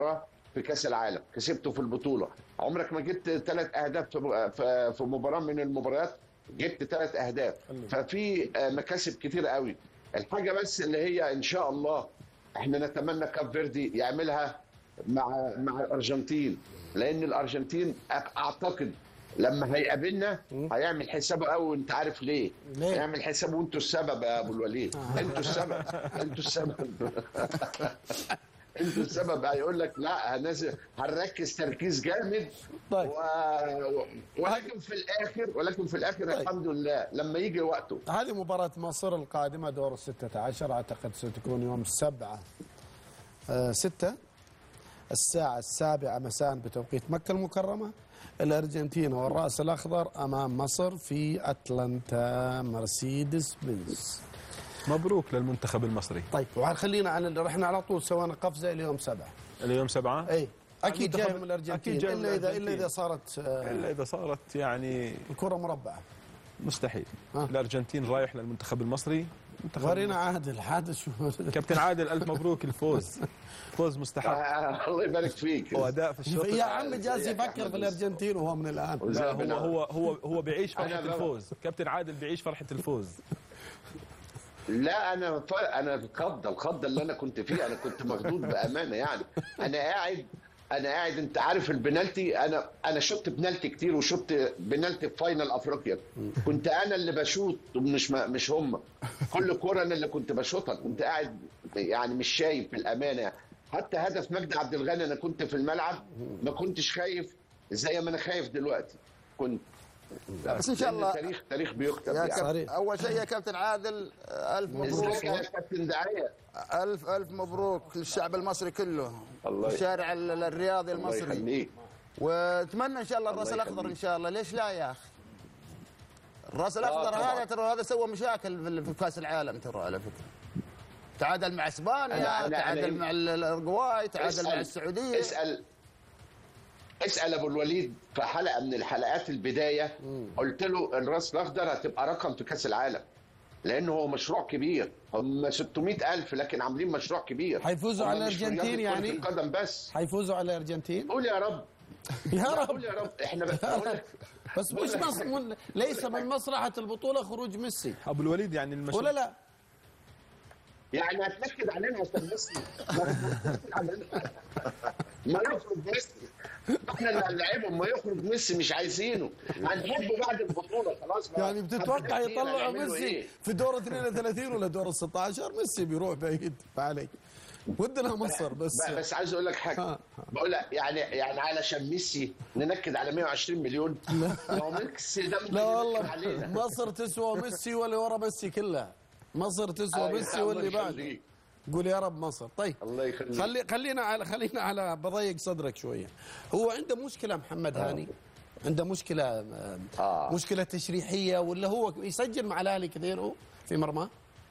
مباراه في كاس العالم كسبته في البطوله عمرك ما جبت ثلاث اهداف في- في في مباراه من المباريات جبت ثلاث اهداف ففي آه، مكاسب كتير قوي الحاجه بس اللي هي ان شاء الله احنا نتمنى كاب فيردي يعملها مع مع الارجنتين لان الارجنتين أع- اعتقد لما هيقابلنا هيعمل حسابه قوي وانت عارف ليه؟ ليه؟ هيعمل حسابه وانتوا السبب يا ابو الوليد انتوا السبب انتوا السبب انتوا السبب هيقول لك لا هنزل هنركز تركيز جامد طيب. و... ولكن في الاخر ولكن في الاخر طيب. الحمد لله لما يجي وقته هذه مباراة مصر القادمة دور الستة عشر أعتقد ستكون يوم السبعة آه ستة الساعة السابعة مساء بتوقيت مكة المكرمة الأرجنتين والرأس الأخضر أمام مصر في أتلانتا مرسيدس بنز مبروك للمنتخب المصري طيب وخلينا على رحنا على طول سوينا قفزة إلى يوم سبعة اليوم سبعة أي أكيد المنتخب- جاي من الأرجنتين أكيد جاي من إلا إذا إلا الأرجنتين. إذا صارت آه إلا إذا صارت يعني الكرة مربعة مستحيل آه. الأرجنتين رايح للمنتخب المصري منتخب ورينا عادل عادل شو كابتن عادل ألف مبروك الفوز فوز مستحق آه الله يبارك فيك وأداء في الشوط يا عم جالس زيك يفكر أحمد في الأرجنتين وهو من الآن وزي لا بنا- هو هو هو هو بيعيش فرحة أنا بقى- الفوز كابتن عادل بيعيش فرحة الفوز لا انا ف... انا الخضه الخضه اللي انا كنت فيها انا كنت مخضوض بامانه يعني انا قاعد انا قاعد انت عارف البنالتي انا انا شطت بنالتي كتير وشطت بنالتي في فاينل افريقيا كنت انا اللي بشوط ومش ما مش هم كل كوره انا اللي كنت بشوطها كنت قاعد يعني مش شايف بالامانه حتى هدف مجدي عبد الغني انا كنت في الملعب ما كنتش خايف زي ما انا خايف دلوقتي كنت بس إن شاء لأن الله- التاريخ تاريخ بيكتب يا يعني صحيح. كابتن اول شيء يا كابتن عادل الف مبروك ازيك يا كابتن دعايه الف الف مبروك للشعب المصري كله الله ي- الشارع ال- الرياضي الله المصري يخليك واتمنى ان شاء الله الراس الله الاخضر ان يخليك. شاء الله ليش لا يا اخي الراس الاخضر طبعاً. هذا ترى هذا سوى مشاكل في- في كاس العالم ترى على فكره تعادل مع أنا- اسبانيا أنا- تعادل أنا- مع ال- الاورجواي تعادل اسأل- مع السعوديه اسال اسال ابو الوليد في حلقه من الحلقات البدايه قلت له الراس الاخضر هتبقى رقم في كاس العالم لانه هو مشروع كبير هم 600 الف لكن عاملين مشروع كبير حيفوزوا هم على مش في الأرجنتين رياضة كرة يعني؟ القدم بس حيفوزوا على الأرجنتين قول يا رب يا لا، رب قول يا رب احنا بس يا بقول رب. لك- بس بقول مش لك- مصر من ليس من مصلحة البطولة خروج ميسي أبو الوليد يعني المشروع ولا لا يعني هتنكد علينا عشان ميسي ما يخرج ميسي احنا اللي هنلعبهم ما يخرج ميسي مش عايزينه هنحبه بعد البطوله خلاص بقى. يعني بتتوقع هنحب يطلعوا هنعملوا ميسي إيه؟ في دور 32 ولا دور 16 ميسي بيروح بعيد فعليك ودنا مصر بس ب- بس عايز اقول لك حاجه آه. بقول لك يعني يعني علشان ميسي ننكد على 120 مليون هو ميسي ده ممكن لا ينكد والله علينا مصر تسوى ميسي واللي ورا ميسي كلها مصر تسوى أيوة، ميسي الله واللي بعده يخليك. قول يا رب مصر طيب الله يخليك. خلي خلينا على خلينا على بضيق صدرك شويه هو عنده مشكله محمد هاني عنده مشكله آه. آه. مشكله تشريحيه ولا هو يسجل مع الاهلي كثير هو في مرماه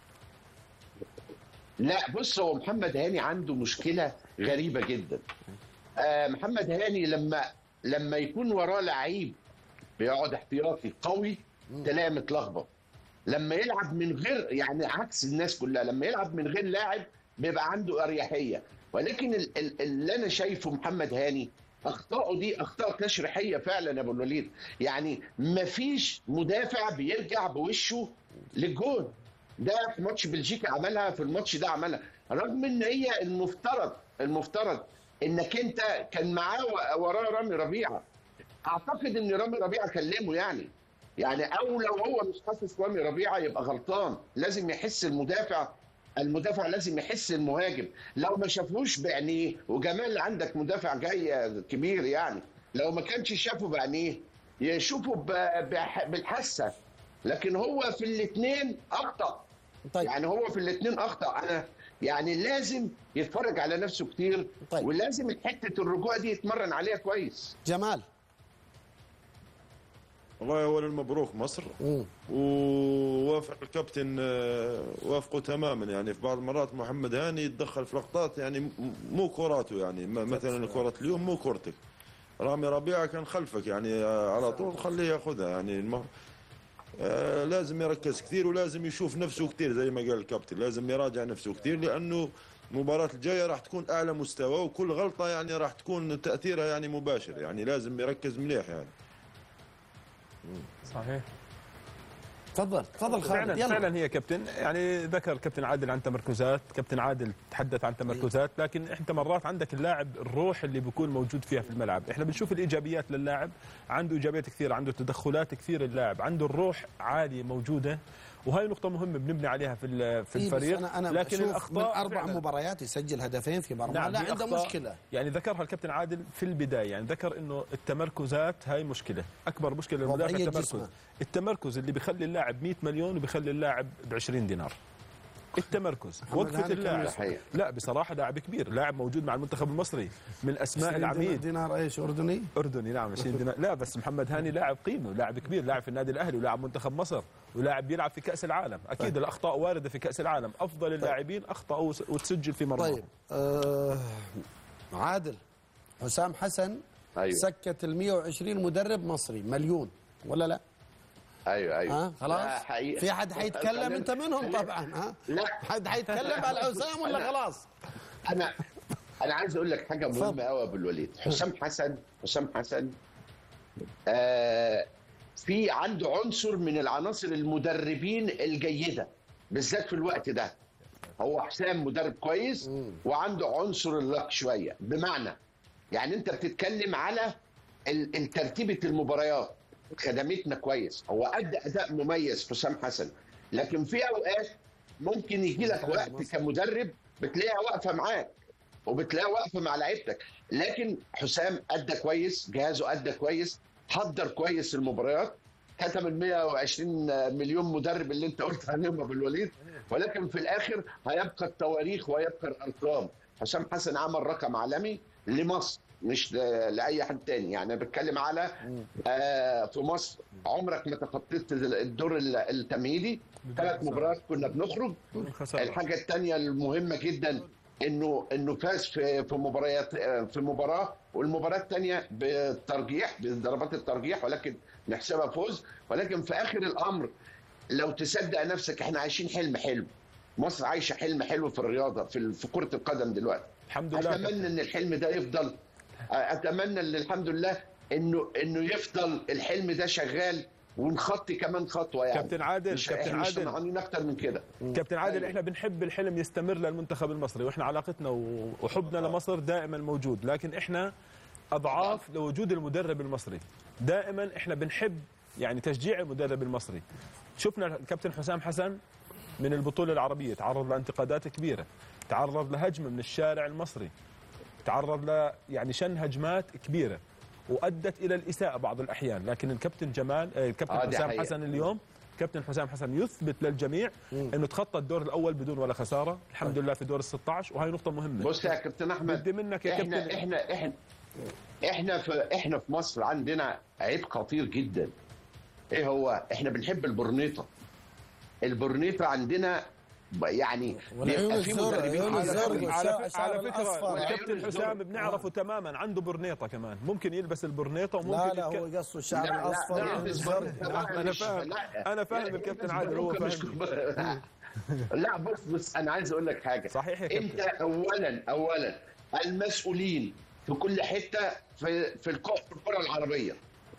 لا بص هو محمد هاني عنده مشكله غريبه جدا آه محمد هاني لما لما يكون وراه لعيب بيقعد احتياطي قوي تلاقيه متلخبط لما يلعب من غير يعني عكس الناس كلها لما يلعب من غير لاعب بيبقى عنده اريحيه ولكن ال- ال- اللي انا شايفه محمد هاني اخطائه دي اخطاء تشريحيه فعلا يا ابو الوليد يعني مفيش مدافع بيرجع بوشه للجون ده في ماتش بلجيكا عملها في الماتش ده عملها رغم ان هي المفترض المفترض انك انت كان معاه و- وراه رامي ربيعه اعتقد ان رامي ربيعه كلمه يعني يعني او لو هو مش حاسس رامي ربيعه يبقى غلطان لازم يحس المدافع المدافع لازم يحس المهاجم لو ما شافوش بعينيه وجمال عندك مدافع جاي كبير يعني لو ما كانش شافه بعينيه يشوفه ب- بح- بالحاسه لكن هو في الاثنين اخطا طيب يعني هو في الاثنين اخطا انا يعني لازم يتفرج على نفسه كتير طيب. ولازم حته الرجوع دي يتمرن عليها كويس جمال والله اولا مبروك مصر مم. ووافق الكابتن آه، وافقه تماما يعني في بعض المرات محمد هاني يتدخل في لقطات يعني م- مو كوراته يعني م- مثلا كرة اليوم مو كورتك رامي ربيعه كان خلفك يعني آه، على طول خليه ياخذها يعني الم... آه، لازم يركز كثير ولازم يشوف نفسه كثير زي ما قال الكابتن لازم يراجع نفسه كثير لانه المباراة الجاية راح تكون أعلى مستوى وكل غلطة يعني راح تكون تأثيرها يعني مباشر يعني لازم يركز مليح يعني صحيح تفضل تفضل فعلا خالد يلا فعلا هي كابتن يعني ذكر كابتن عادل عن تمركزات كابتن عادل تحدث عن تمركزات لكن انت مرات عندك اللاعب الروح اللي بيكون موجود فيها في الملعب احنا بنشوف الايجابيات للاعب عنده ايجابيات كثيره عنده تدخلات كثيره اللاعب عنده الروح عاليه موجوده وهي نقطة مهمة بنبني عليها في ال- في إيه بس الفريق انا انا لكن لكن الاخطاء من اربع فعلاً. مباريات يسجل هدفين في مرمى نعم لا في عنده أخطاء. مشكله يعني ذكرها الكابتن عادل في البدايه يعني ذكر انه التمركزات هاي مشكله اكبر مشكله للمدافع وضعية التمركز جسمه. التمركز اللي بيخلي اللاعب 100 مليون وبيخلي اللاعب ب 20 دينار التمركز وقفه هاني كم اللاعب ده حقيقة. لا بصراحه لاعب كبير لاعب موجود مع المنتخب المصري من اسماء 20 العميد دينار ايش اردني؟ اردني نعم 20 دينار لا بس محمد هاني لاعب قيمه لاعب كبير لاعب في النادي الاهلي ولاعب منتخب مصر ولاعب بيلعب في كاس العالم اكيد الاخطاء وارده في كاس العالم افضل اللاعبين اخطاوا وتسجل في مرمى طيب آه عادل حسام حسن أيوة. سكت ال 120 مدرب مصري مليون ولا لا؟ ايوه ايوه ها لا، خلاص؟ حقيقة. في حد حيتكلم خلينا- انت منهم خلينا- طبعا ها؟ لا حد حيتكلم على حسام ولا خلاص؟ انا انا عايز اقول لك حاجه اتفضل. مهمه قوي يا ابو الوليد حسام حسن حسام حسن آه في عنده عنصر من العناصر المدربين الجيده بالذات في الوقت ده هو حسام مدرب كويس وعنده عنصر اللك شويه بمعنى يعني انت بتتكلم على ال- ال- ترتيبه المباريات خدمتنا كويس هو ادى اداء مميز حسام حسن لكن في اوقات ممكن يجي لك وقت كمدرب بتلاقيها واقفه معاك وبتلاقيها واقفه مع لعيبتك لكن حسام ادى كويس جهازه ادى كويس حضر كويس المباريات كتم ال 120 مليون مدرب اللي انت قلت عليهم ابو الوليد ولكن في الاخر هيبقى التواريخ ويبقى الارقام حسام حسن عمل رقم عالمي لمصر مش ل- لاي حد تاني يعني انا بتكلم على آه في مصر عمرك ما تخطيت الدور ال- التمهيدي ثلاث مباريات كنا بنخرج خسارة. الحاجه الثانيه المهمه جدا انه انه فاز في في مباريات في مباراه والمباراه الثانيه بالترجيح بضربات الترجيح ولكن نحسبها فوز ولكن في اخر الامر لو تصدق نفسك احنا عايشين حلم حلو مصر عايشه حلم حلو في الرياضه في ال- في كره القدم دلوقتي الحمد لله اتمنى ان الحلم ده يفضل اتمنى ان الحمد لله انه انه يفضل الحلم ده شغال ونخطي كمان خطوه يعني كابتن عادل، مش كابتن احنا مش عادل. طمعانين اكتر من كده كابتن عادل أيوة. احنا بنحب الحلم يستمر للمنتخب المصري واحنا علاقتنا و- وحبنا لمصر دائما موجود لكن احنا اضعاف لوجود المدرب المصري دائما احنا بنحب يعني تشجيع المدرب المصري شفنا الكابتن حسام حسن من البطوله العربيه تعرض لانتقادات كبيره تعرض لهجمه من الشارع المصري تعرض ل يعني شن هجمات كبيره وادت الى الاساءه بعض الاحيان لكن الكابتن جمال آه، الكابتن آه، دي حسام حقيقة. حسن اليوم كابتن حسام حسن يثبت للجميع انه تخطى الدور الاول بدون ولا خساره الحمد لله في دور ال 16 وهي نقطه مهمه بص يا كابتن احمد بدي منك يا احنا كابتن احنا احنا احنا في احنا في مصر عندنا عيب خطير جدا ايه هو احنا بنحب البرنيطه البرنيطه عندنا ب- يعني والعيون بيبقى في الزرق، مدربين عيون على الزرق. فكرة- على, الشعر على فكره الأصفر. الكابتن والعيون حسام الزرق. بنعرفه تماما عنده برنيطه كمان ممكن يلبس البرنيطه وممكن لا لا يتك- هو قصده الشعر لا، لا، الاصفر لا، والعيون لا، الزرق لا، لا، أنا مش- فاهم. لا، أنا فاهم الكابتن مش عادل، هو بروكة، مش فاهم. كب- لا بص بص انا عايز اقول لك حاجه صحيح يا انت كابتن. اولا اولا المسؤولين في كل حته في في الك- في الكره العربيه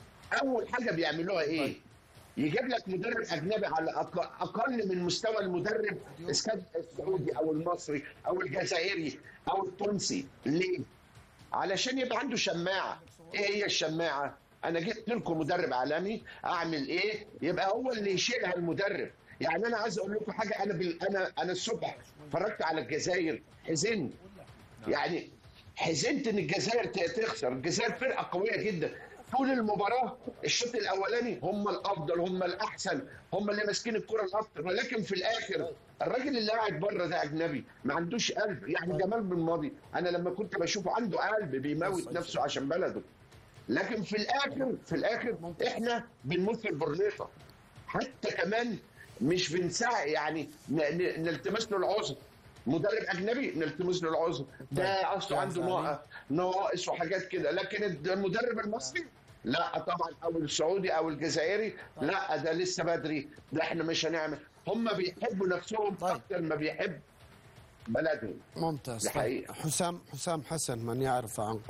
اول حاجه بيعملوها ايه؟ يجيب لك مدرب اجنبي على أق- اقل من مستوى المدرب إذا السعودي او المصري او الجزائري او التونسي ليه؟ علشان يبقى عنده شماعه ايه هي الشماعه؟ انا جبت لكم مدرب عالمي اعمل ايه؟ يبقى هو اللي يشيلها المدرب يعني انا عايز اقول لكم حاجه انا بال... انا انا الصبح اتفرجت على الجزائر حزنت يعني حزنت ان الجزائر ت- تخسر الجزائر فرقه قويه جدا طول المباراه الشوط الاولاني هم الافضل هم الاحسن هم اللي ماسكين الكره الاكتر ولكن في الاخر الراجل اللي قاعد بره ده اجنبي ما عندوش قلب يعني جمال بن ماضي انا لما كنت بشوفه عنده قلب بيموت نفسه عشان بلده لكن في الاخر في الاخر احنا بنموت في البرنيطه حتى كمان مش بنسعى يعني ن- ن- نلتمس له العذر مدرب اجنبي نلتمس له العذر ده اصله عنده نقط نواقص وحاجات كده لكن المدرب المصري لا طبعا او السعودي او الجزائري لا ده لسه بدري ده احنا مش هنعمل هم بيحبوا نفسهم طيب. اكتر ما بيحب بلدهم ممتاز دي حقيقة. حسام حسام حسن من يعرف عن